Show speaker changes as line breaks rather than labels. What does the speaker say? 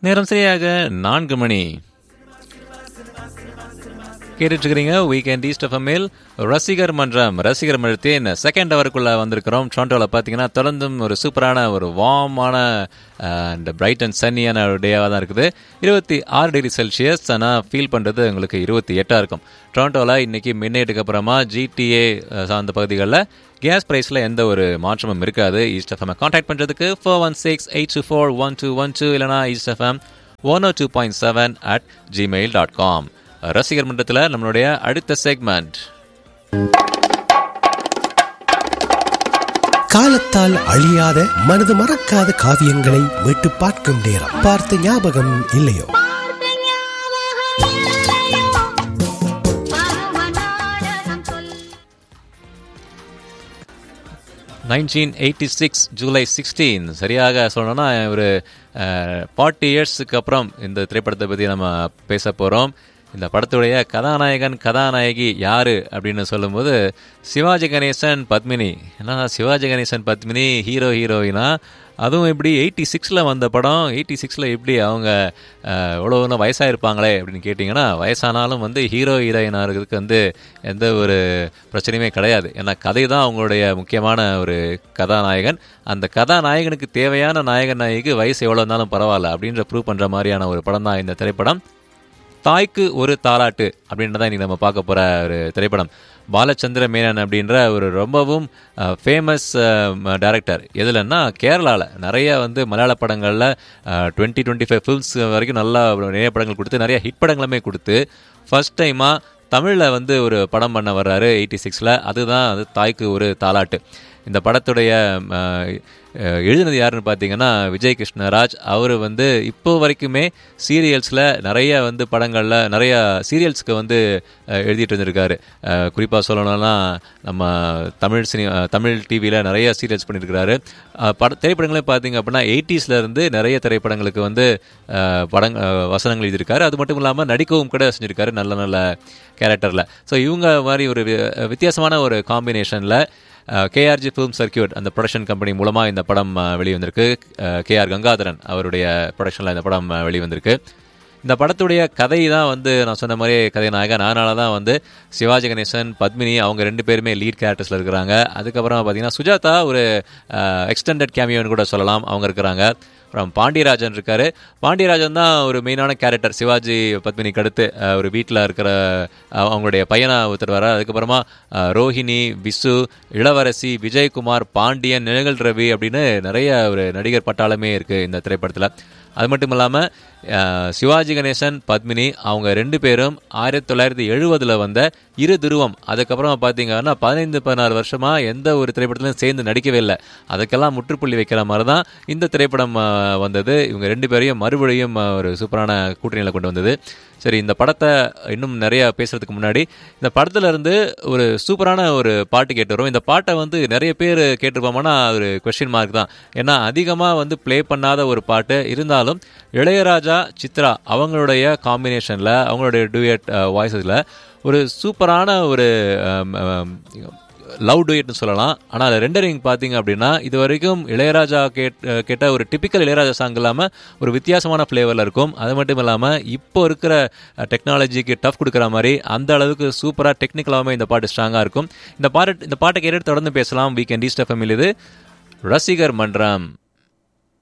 நேரம் சரியாக நான்கு மணி கேட்டுட்டு இருக்கிறீங்க வீக்கெண்ட் ஈஸ்ட் ஆஃப் மேல் ரசிகர் மன்றம் ரசிகர் மன்றத்தின் செகண்ட் ஹவருக்குள்ள வந்திருக்கிறோம் டொரண்டோவில் பார்த்தீங்கன்னா தொடர்ந்தும் ஒரு சூப்பரான ஒரு வார்மான அண்ட் பிரைட் அண்ட் சன்னியான ஒரு டேவாக தான் இருக்குது இருபத்தி ஆறு டிகிரி செல்சியஸ் ஆனால் ஃபீல் பண்ணுறது உங்களுக்கு இருபத்தி எட்டாக இருக்கும் டொரண்டோவில் இன்னைக்கு மின்னேட்டுக்கு அப்புறமா ஜிடிஏ சார்ந்த பகுதிகளில் கேஸ் ப்ரைஸில் எந்த ஒரு மாற்றமும் இருக்காது ஈஸ்ட் எஃப்எம் கான்டாக்ட் பண்ணுறதுக்கு four one six eight two four one two one two இல்லைனா East FM one O two point seven at Gmail dot com ரசிகர் மன்றத்தில் நம்மளுடைய அடுத்த செக்மெண்ட்
காலத்தால் அழியாத மனது மறக்காத காவியங்களை மீட்டு பார்க்கும் நேரம் பார்த்த ஞாபகம் இல்லையோ
nineteen eighty six July sixteen சரியாக சொல்லணும்னா ஒரு ஃபார்ட்டி இயர்ஸுக்கு அப்புறம் இந்த திரைப்படத்தை பற்றி நம்ம பேச போகிறோம் இந்த படத்துடைய கதாநாயகன் கதாநாயகி யாரு அப்படின்னு சொல்லும்போது சிவாஜி கணேசன் பத்மினி ஏன்னா சிவாஜி கணேசன் பத்மினி ஹீரோ ஹீரோயினா அதுவும் எப்படி எயிட்டி சிக்ஸில் வந்த படம் எயிட்டி சிக்ஸில் எப்படி அவங்க எவ்வளோ ஒன்றும் வயசாக இருப்பாங்களே அப்படின்னு கேட்டிங்கன்னா வயசானாலும் வந்து ஹீரோ ஹீரோயினாக இருக்கிறதுக்கு வந்து எந்த ஒரு பிரச்சனையுமே கிடையாது ஏன்னா கதை தான் அவங்களுடைய முக்கியமான ஒரு கதாநாயகன் அந்த கதாநாயகனுக்கு தேவையான நாயகன் நாயகிக்கு வயசு எவ்வளோ இருந்தாலும் பரவாயில்ல அப்படின்ற ப்ரூவ் பண்ணுற மாதிரியான ஒரு படம் தான் இந்த திரைப்படம் தாய்க்கு ஒரு தாலாட்டு அப்படின்றத இன்னைக்கு நம்ம பார்க்க போகிற ஒரு திரைப்படம் பாலச்சந்திர மேனன் அப்படின்ற ஒரு ரொம்பவும் ஃபேமஸ் டைரக்டர் எதுலன்னா கேரளாவில் நிறைய வந்து மலையாள படங்களில் டுவெண்ட்டி டுவெண்ட்டி ஃபைவ் ஃபில்ம்ஸ் வரைக்கும் நல்லா நிறைய படங்கள் கொடுத்து நிறைய ஹிட் படங்களுமே கொடுத்து ஃபர்ஸ்ட் டைமாக தமிழில் வந்து ஒரு படம் பண்ண வர்றாரு எயிட்டி சிக்ஸில் அதுதான் அது தாய்க்கு ஒரு தாலாட்டு இந்த படத்துடைய எழுதினது யாருன்னு பார்த்தீங்கன்னா விஜய் கிருஷ்ணராஜ் அவர் வந்து இப்போ வரைக்குமே சீரியல்ஸில் நிறைய வந்து படங்களில் நிறைய சீரியல்ஸ்க்கு வந்து எழுதிட்டு இருந்திருக்காரு குறிப்பாக சொல்லணும்னா நம்ம தமிழ் சினி தமிழ் டிவியில் நிறைய சீரியல்ஸ் பண்ணியிருக்கிறாரு பட திரைப்படங்களே பார்த்தீங்க அப்படின்னா எயிட்டிஸில் இருந்து நிறைய திரைப்படங்களுக்கு வந்து படங் வசனங்கள் எழுதியிருக்காரு அது மட்டும் இல்லாமல் நடிக்கவும் கூட செஞ்சுருக்காரு நல்ல நல்ல கேரக்டரில் ஸோ இவங்க மாதிரி ஒரு வித்தியாசமான ஒரு காம்பினேஷனில் கேஆர்ஜி ஃபிலிம் சர்க்கியூட் அந்த ப்ரொடக்ஷன் கம்பெனி மூலமாக இந்த படம் வெளிவந்திருக்கு கேஆர் கங்காதரன் அவருடைய ப்ரொடக்ஷனில் இந்த படம் வெளிவந்திருக்கு இந்த படத்துடைய கதை தான் வந்து நான் சொன்ன மாதிரி கதைநாயகன் அதனால தான் வந்து சிவாஜி கணேசன் பத்மினி அவங்க ரெண்டு பேருமே லீட் கேரக்டர்ஸில் இருக்கிறாங்க அதுக்கப்புறம் பார்த்தீங்கன்னா சுஜாதா ஒரு எக்ஸ்டெண்டட் கேமியோன்னு கூட சொல்லலாம் அவங்க இருக்கிறாங்க அப்புறம் பாண்டியராஜன் இருக்காரு பாண்டியராஜன் தான் ஒரு மெயினான கேரக்டர் சிவாஜி பத்மினிக்கு அடுத்து ஒரு வீட்டில் இருக்கிற அவங்களுடைய பையனை ஒருத்தர் வர அதுக்கப்புறமா ரோஹிணி விசு இளவரசி விஜயகுமார் பாண்டியன் நிழல் ரவி அப்படின்னு நிறைய ஒரு நடிகர் பட்டாளமே இருக்குது இந்த திரைப்படத்தில் அது மட்டும் இல்லாமல் சிவாஜி கணேசன் பத்மினி அவங்க ரெண்டு பேரும் ஆயிரத்தி தொள்ளாயிரத்தி எழுபதில் வந்த இரு துருவம் அதுக்கப்புறமா பார்த்தீங்கன்னா பதினைந்து பதினாறு வருஷமாக எந்த ஒரு திரைப்படத்திலும் சேர்ந்து நடிக்கவே இல்லை அதுக்கெல்லாம் முற்றுப்புள்ளி வைக்கிற மாதிரி தான் இந்த திரைப்படம் வந்தது இவங்க ரெண்டு பேரையும் மறுபடியும் ஒரு சூப்பரான கூட்டணியில் கொண்டு வந்தது சரி இந்த படத்தை இன்னும் நிறைய பேசுறதுக்கு முன்னாடி இந்த படத்துல இருந்து ஒரு சூப்பரான ஒரு பாட்டு கேட்டு வரும் இந்த பாட்டை வந்து நிறைய பேர் கேட்டிருப்போம்னா ஒரு கொஸ்டின் மார்க் தான் ஏன்னா அதிகமாக வந்து ப்ளே பண்ணாத ஒரு பாட்டு இருந்தாலும் இளையராஜா சித்ரா அவங்களுடைய காம்பினேஷனில் அவங்களுடைய டூயட் வாய்ஸஸில் ஒரு சூப்பரான ஒரு லவ் டூயட்னு சொல்லலாம் ஆனால் அது ரெண்டரிங் பார்த்தீங்க அப்படின்னா இது வரைக்கும் இளையராஜா கேட் கேட்ட ஒரு டிப்பிக்கல் இளையராஜா சாங் இல்லாமல் ஒரு வித்தியாசமான ஃப்ளேவரில் இருக்கும் அது மட்டும் இல்லாமல் இப்போ இருக்கிற டெக்னாலஜிக்கு டஃப் கொடுக்குற மாதிரி அந்த அளவுக்கு சூப்பராக டெக்னிக்கலாகவே இந்த பாட்டு ஸ்ட்ராங்காக இருக்கும் இந்த பாட்டு இந்த பாட்டை கேட்டு தொடர்ந்து பேசலாம் வீக்கெண்ட் ஈஸ்ட் எஃப்எம் இது ரசிகர் மன்றம்